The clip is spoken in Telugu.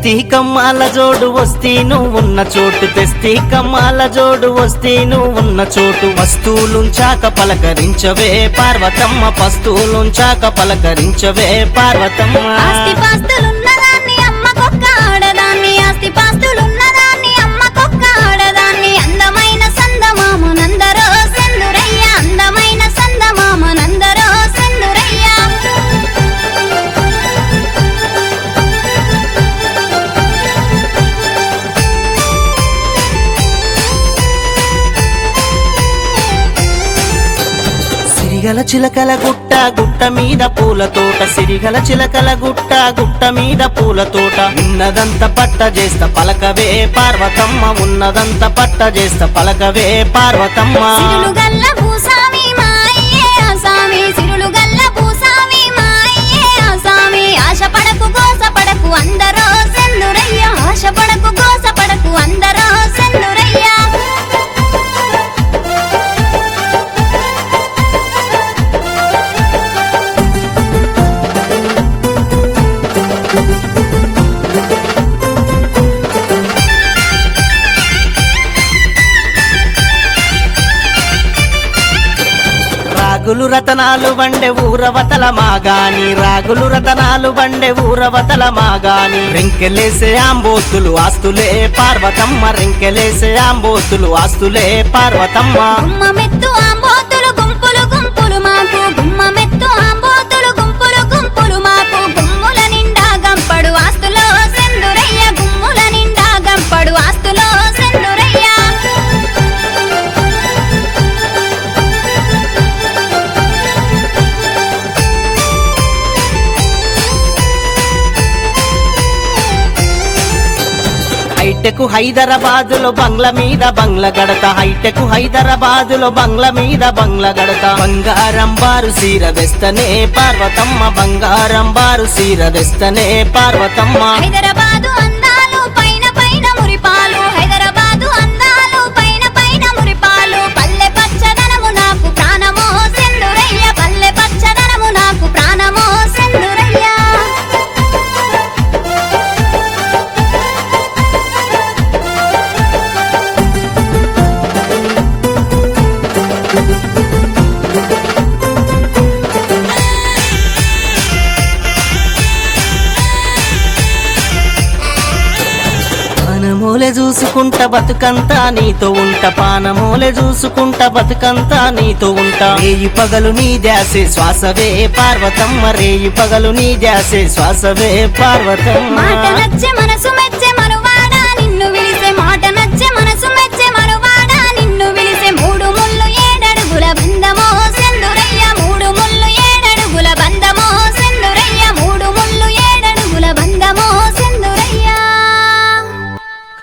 తెస్తి కమ్మాల జోడు వస్తీ నువ్వు ఉన్న చోటు తెస్తి కమ్మాల జోడు వస్తీ నువ్వు ఉన్న చోటు వస్తువులుంచాక పలకరించవే పార్వతమ్మ పస్తువులుంచాక పలకరించవే పార్వతమ్మ ఆస్తి పాస్తులున్నదాన్ని అమ్మకొక్క ఆడదాన్ని ఆస్తి పాస్తులున్నదాన్ని అమ్మకొక్క ఆడదాన్ని అందమైన సందమామనందరో సెందురయ్య అందమైన సందమామనందరో సెందురయ్య సిరిగల చిలకల గుట్ట గుట్ట మీద పూల తోట సిరిగల చిలకల గుట్ట గుట్ట మీద పూల తోట ఉన్నదంత పట్ట చేస్త పలకవే పార్వతమ్మ ఉన్నదంత పట్ట చేస్త పలకవే పార్వతమ్మ సిరులు గల్ల భూసామి మాయే ఆసామి సిరులు గల్ల భూసామి మాయే ఆసామి ఆశ పడకు గోస పడకు అందరో సెందురయ్య ఆశ పడకు గోస పడకు అందరో సెందురయ్య రాగులు రతనాలు వండే ఊరవతల మాగాని రాగులు రతనాలు వండే ఊరవతల మాగాని రెంకెలేసే ఆంబోతులు ఆస్తులే పార్వతమ్మ రెంకెలేసే ఆంబోతులు ఆస్తులే పార్వతమ్మ గుమ్మ మెత్తు ఆంబోతులు గుంపులు గుంపులు మాకు గుమ్మ మెత్తు ఆంబోతులు గుంపులు గుంపులు మాకు గుమ్ముల నిండా గంపడు ఆస్తులో సెందురయ్య గుమ్ముల నిండా గంపడు ఆస్తులో సెందురయ్య హైటెక్ హైదరాబాదులో బంగ్ల మీద బంగ్ల గడత హైటెక్ హైదరాబాదులో బంగ్ల మీద బంగ్ల గడత బంగారం బారు సీర వెస్తనే పార్వతమ్మ బంగారం బారు సీర వెస్తనే పార్వతమ్మ హైదరాబాదు అందాలు పైన పైన మురిపాలు హైదరాబాదు అందాలు పైన పైన మురిపాలు పల్లె పచ్చదనము నాకు ప్రాణమో సెందురయ్య పల్లె పచ్చదనము నాకు ప్రాణమో సెందురయ్య పానమూలె చూసుకుంట బతుకంతా నీతో ఉంట పానమూలె చూసుకుంట బతుకంతా నీతో ఉంటా రేయి పగలు నీ ధ్యాసే శ్వాసవే పార్వతమ్మ రేయి పగలు నీ ధ్యాసే శ్వాసవే పార్వతమ్మ మాట నచ్చే మనసు మెచ్చే